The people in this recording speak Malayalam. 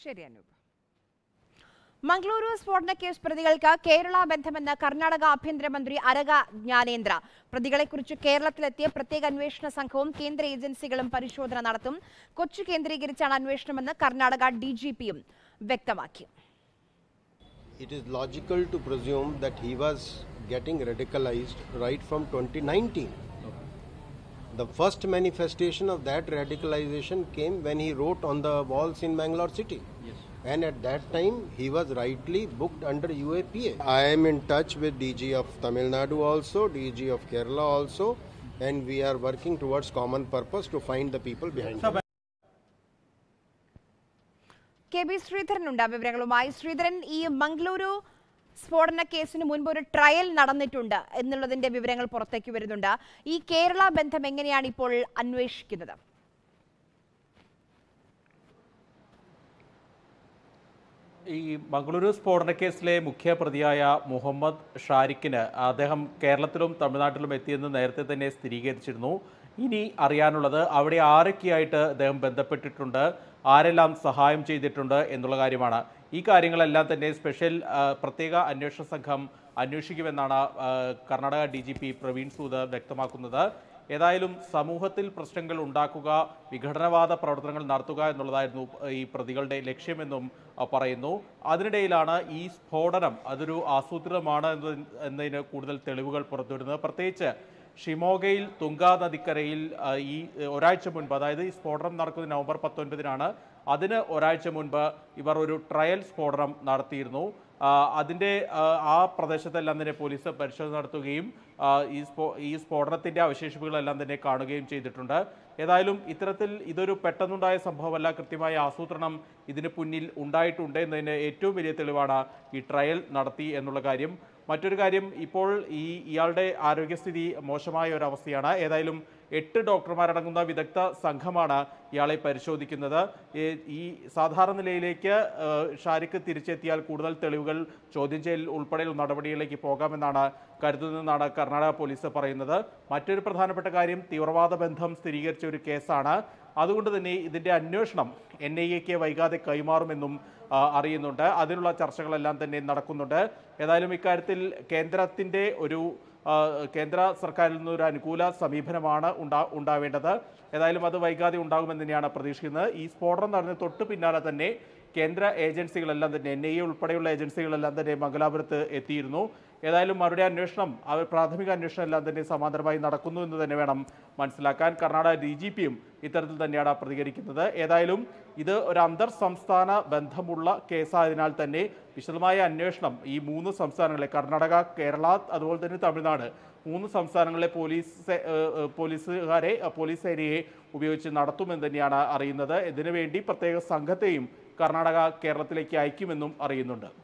ശരി അനൂപ് മംഗളൂരു സ്ഫോടന കേസ് പ്രതികൾക്ക് കേരള ബന്ധമെന്ന് കർണാടക ആഭ്യന്തരമന്ത്രി അരക ജ്ഞാനേന്ദ്ര പ്രതികളെക്കുറിച്ച് കേരളത്തിലെത്തിയ പ്രത്യേക അന്വേഷണ സംഘവും കേന്ദ്ര ഏജൻസികളും പരിശോധന നടത്തും കൊച്ചി കേന്ദ്രീകരിച്ചാണ് അന്വേഷണമെന്ന് കർണാടക ഡി ജി പിയും വ്യക്തമാക്കി It is logical to presume that he was getting radicalized right from 2019. The first manifestation of that radicalization came when he wrote on the walls in Bangalore city. And at that time, he was rightly booked under UAPA. I am in touch with DG of Tamil Nadu also, DG of Kerala also, and we are working towards common purpose to find the people behind it. K B ശ്രീധരനുണ്ട് വിവരങ്ങളുമായി ശ്രീധരൻ ഈ മംഗളൂരു സ്ഫോടന കേസിന് മുൻപ് ഒരു ട്രയൽ നടന്നിട്ടുണ്ട് എന്നുള്ളതിന്റെ വിവരങ്ങൾ പുറത്തേക്ക് വരുന്നുണ്ട് ഈ കേരള ബന്ധം എങ്ങനെയാണ് ഇപ്പോൾ അന്വേഷിക്കുന്നത് ഈ മംഗളൂരു സ്ഫോടന കേസിലെ മുഖ്യ പ്രതിയായ മുഹമ്മദ് ഷാരിഖിന് അദ്ദേഹം കേരളത്തിലും തമിഴ്നാട്ടിലും എത്തിയെന്ന് നേരത്തെ തന്നെ സ്ഥിരീകരിച്ചിരുന്നു ഇനി അറിയാനുള്ളത് അവിടെ ആരൊക്കെയായിട്ട് അദ്ദേഹം ബന്ധപ്പെട്ടിട്ടുണ്ട് ആരെല്ലാം സഹായം ചെയ്തിട്ടുണ്ട് എന്നുള്ള കാര്യമാണ് ഈ കാര്യങ്ങളെല്ലാം തന്നെ സ്പെഷ്യൽ ആ, പ്രത്യേക അന്വേഷണ സംഘം അന്വേഷിക്കുമെന്നാണ് ആ, Karnataka D G P Praveen Sood വ്യക്തമാക്കുന്നത് ഏതായാലും സമൂഹത്തിൽ പ്രശ്നങ്ങൾ ഉണ്ടാക്കുക വിഘടനവാദ പ്രവർത്തനങ്ങൾ നടത്തുക എന്നുള്ളതായിരുന്നു ഈ പ്രതികളുടെ ലക്ഷ്യമെന്നും അഹ്, പറയുന്നു അതിനിടയിലാണ് ഈ സ്ഫോടനം അതൊരു ആസൂത്രിതമാണ് എന്ന- എന്നതിന് കൂടുതൽ തെളിവുകൾ പുറത്തുവരുന്നത് പ്രത്യേകിച്ച് ഷിമോഗയിൽ തുങ്ക നദിക്കരയിൽ ആ, ഈ ഏഹ്, ഒരാഴ്ച മുൻപ് അതായത് ഈ സ്ഫോടനം നടക്കുന്നത് നവംബർ പത്തൊൻപതിനാണ് അതിന് ഒരാഴ്ച മുൻപ് ഇവർ ഒരു ട്രയൽ സ്ഫോടനം നടത്തിയിരുന്നു ആ, അതിൻ്റെ ആ, ആ പ്രദേശത്തെല്ലാം തന്നെ പോലീസ് പരിശോധന നടത്തുകയും ആ, ഈ സ്ഫോ ഈ സ്ഫോടനത്തിൻ്റെ അവശേഷിപ്പുകളെല്ലാം തന്നെ കാണുകയും ചെയ്തിട്ടുണ്ട് ഏതായാലും ഇത്തരത്തിൽ ഇതൊരു പെട്ടെന്നുണ്ടായ സംഭവമല്ല കൃത്യമായ ആസൂത്രണം ഇതിന് പിന്നിൽ ഉണ്ടായിട്ടുണ്ട് എന്നതിന് ഏറ്റവും വലിയ തെളിവാണ് ഈ ട്രയൽ നടത്തി എന്നുള്ള കാര്യം മറ്റൊരു കാര്യം ഇപ്പോൾ ഈ ഇയാളുടെ ആരോഗ്യസ്ഥിതി മോശമായ ഒരു അവസ്ഥയാണ് ഏതായാലും എട്ട് ഡോക്ടർമാരടങ്ങുന്ന വിദഗ്ധ സംഘമാണ് ഇയാളെ പരിശോധിക്കുന്നത് ഈ- ഈ സാധാരണ നിലയിലേക്ക് ഏഹ്, ഷാരിഖ് തിരിച്ചെത്തിയാൽ കൂടുതൽ തെളിവുകൾ ചോദ്യം ചെയ്യൽ ഉൾപ്പെടെയുള്ള നടപടികളിലേക്ക് പോകാമെന്നാണ് കരുതുന്നതെന്നാണ് കർണാടക പോലീസ് പറയുന്നത് മറ്റൊരു പ്രധാനപ്പെട്ട കാര്യം തീവ്രവാദ ബന്ധം സ്ഥിരീകരിച്ച ഒരു കേസാണ് അതുകൊണ്ട് തന്നെ ഇതിൻ്റെ അന്വേഷണം എൻ ഐ എക്ക് വൈകാതെ കൈമാറുമെന്നും ആ, അറിയുന്നുണ്ട് അതിനുള്ള ചർച്ചകളെല്ലാം തന്നെ നടക്കുന്നുണ്ട് ഏതായാലും ഇക്കാര്യത്തിൽ കേന്ദ്രത്തിൻ്റെ ഒരു ആ, കേന്ദ്ര സർക്കാരിൽ നിന്ന് ഒരു അനുകൂല സമീപനമാണ് ഉണ്ടാ ഉണ്ടാവേണ്ടത് ഏതായാലും അത് വൈകാതെ ഉണ്ടാകുമെന്ന് തന്നെയാണ് പ്രതീക്ഷിക്കുന്നത് ഈ സ്ഫോടനം നടന്ന തൊട്ട് പിന്നാലെ തന്നെ കേന്ദ്ര ഏജൻസികളെല്ലാം തന്നെ എൻ ഐ എ ഉൾപ്പെടെയുള്ള ഏജൻസികളെല്ലാം തന്നെ മംഗലാപുരത്ത് എത്തിയിരുന്നു ഏതായാലും അവരുടെ അന്വേഷണം അവർ പ്രാഥമിക അന്വേഷണം എല്ലാം തന്നെ സമാന്തരമായി നടക്കുന്നു എന്ന് തന്നെ വേണം മനസ്സിലാക്കാൻ കർണാടക ഡി ജി പിയും ഇത്തരത്തിൽ തന്നെയാണ് പ്രതികരിക്കുന്നത് ഏതായാലും ഇത് ഒരു അന്തർ സംസ്ഥാന ബന്ധമുള്ള കേസായതിനാൽ തന്നെ വിശദമായ അന്വേഷണം ഈ മൂന്ന് സംസ്ഥാനങ്ങളെ കർണാടക കേരള അതുപോലെ തന്നെ തമിഴ്നാട് മൂന്ന് സംസ്ഥാനങ്ങളിലെ പോലീസ് സേ- ഏഹ് ഏഹ് പോലീസുകാരെ അഹ് പോലീസ് സേനയെ ഉപയോഗിച്ച് നടത്തുമെന്ന് തന്നെയാണ് അറിയുന്നത് ഇതിനുവേണ്ടി പ്രത്യേക സംഘത്തെയും കർണാടക കേരളത്തിലേക്ക് അയക്കുമെന്നും അറിയുന്നുണ്ട്